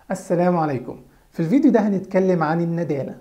السلام عليكم في الفيديو ده هنتكلم عن الندالة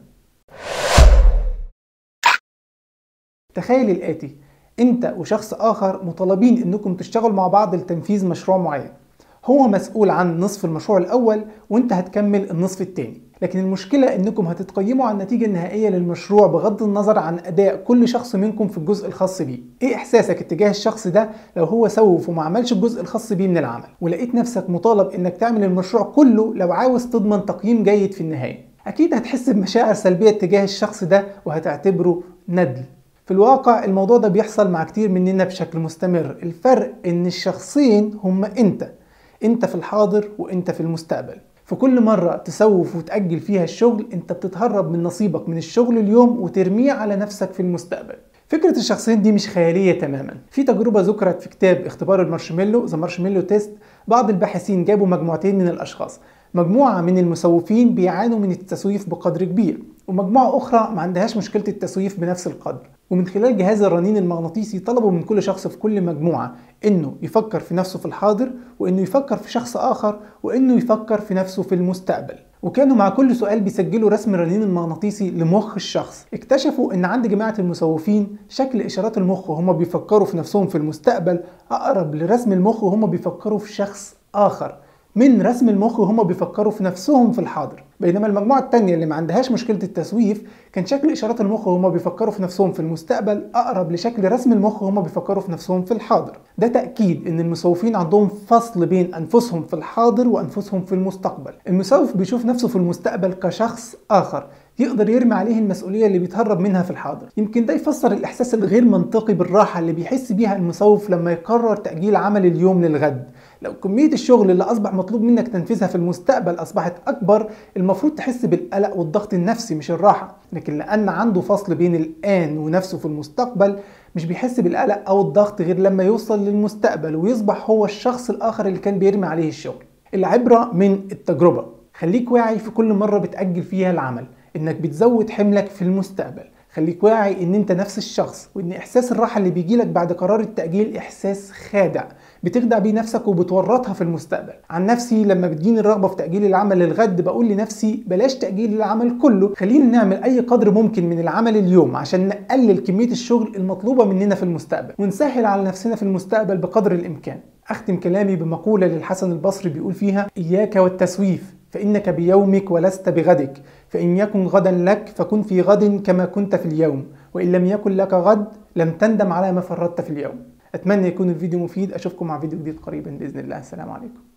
تخيل الآتي أنت وشخص آخر مطالبين أنكم تشتغلوا مع بعض لتنفيذ مشروع معين هو مسؤول عن نصف المشروع الأول وأنت هتكمل النصف التاني لكن المشكلة انكم هتتقيموا على النتيجة النهائية للمشروع بغض النظر عن اداء كل شخص منكم في الجزء الخاص بيه ايه احساسك اتجاه الشخص ده لو هو سوف وما عملش الجزء الخاص بيه من العمل ولقيت نفسك مطالب انك تعمل المشروع كله لو عاوز تضمن تقييم جيد في النهاية اكيد هتحس بمشاعر سلبية اتجاه الشخص ده وهتعتبره ندل في الواقع الموضوع ده بيحصل مع كتير مننا بشكل مستمر الفرق ان الشخصين هما انت انت في الحاضر وانت في المستقبل في كل مرة تسوف وتأجل فيها الشغل انت بتتهرب من نصيبك من الشغل اليوم وترميه على نفسك في المستقبل فكرة الشخصين دي مش خيالية تماما في تجربة ذكرت في كتاب اختبار المارشميلو ذا مارشميلو تيست بعض الباحثين جابوا مجموعتين من الأشخاص مجموعة من المسوفين بيعانوا من التسويف بقدر كبير ومجموعة أخرى ما عندهاش مشكلة التسويف بنفس القدر ومن خلال جهاز الرنين المغناطيسي طلبوا من كل شخص في كل مجموعة إنه يفكر في نفسه في الحاضر وإنه يفكر في شخص آخر وإنه يفكر في نفسه في المستقبل وكانوا مع كل سؤال بيسجلوا رسم الرنين المغناطيسي لمخ الشخص اكتشفوا ان عند جماعة المسوفين شكل اشارات المخ وهم بيفكروا في نفسهم في المستقبل اقرب لرسم المخ وهم بيفكروا في شخص اخر من رسم المخ وهم بيفكروا في نفسهم في الحاضر بينما المجموعة التانية اللي ما عندهاش مشكلة التسويف كان شكل إشارات المخ وهم بيفكروا في نفسهم في المستقبل أقرب لشكل رسم المخ وهم بيفكروا في نفسهم في الحاضر ده تأكيد إن المسوفين عندهم فصل بين أنفسهم في الحاضر وأنفسهم في المستقبل المسوف بيشوف نفسه في المستقبل كشخص آخر يقدر يرمي عليه المسؤولية اللي بيتهرب منها في الحاضر يمكن ده يفسر الإحساس الغير منطقي بالراحة اللي بيحس بيها المسوف لما يقرر تأجيل عمل اليوم للغد لو كمية الشغل اللي أصبح مطلوب منك تنفيذها في المستقبل أصبحت أكبر المفروض تحس بالقلق والضغط النفسي مش الراحة لكن لأن عنده فصل بين الآن ونفسه في المستقبل مش بيحس بالقلق أو الضغط غير لما يوصل للمستقبل ويصبح هو الشخص الآخر اللي كان بيرمي عليه الشغل العبرة من التجربة خليك واعي في كل مرة بتأجل فيها العمل إنك بتزود حملك في المستقبل خليك واعي ان انت نفس الشخص وان احساس الراحه اللي بيجيلك بعد قرار التاجيل احساس خادع بتخدع بيه نفسك وبتورطها في المستقبل عن نفسي لما بتجيني الرغبه في تاجيل العمل للغد بقول لنفسي بلاش تاجيل العمل كله خلينا نعمل اي قدر ممكن من العمل اليوم عشان نقلل كميه الشغل المطلوبه مننا في المستقبل ونسهل على نفسنا في المستقبل بقدر الامكان اختم كلامي بمقوله للحسن البصري بيقول فيها اياك والتسويف فإنك بيومك ولست بغدك فإن يكن غدا لك فكن في غد كما كنت في اليوم وإن لم يكن لك غد لم تندم على ما فرطت في اليوم أتمنى يكون الفيديو مفيد أشوفكم مع فيديو جديد قريبا بإذن الله السلام عليكم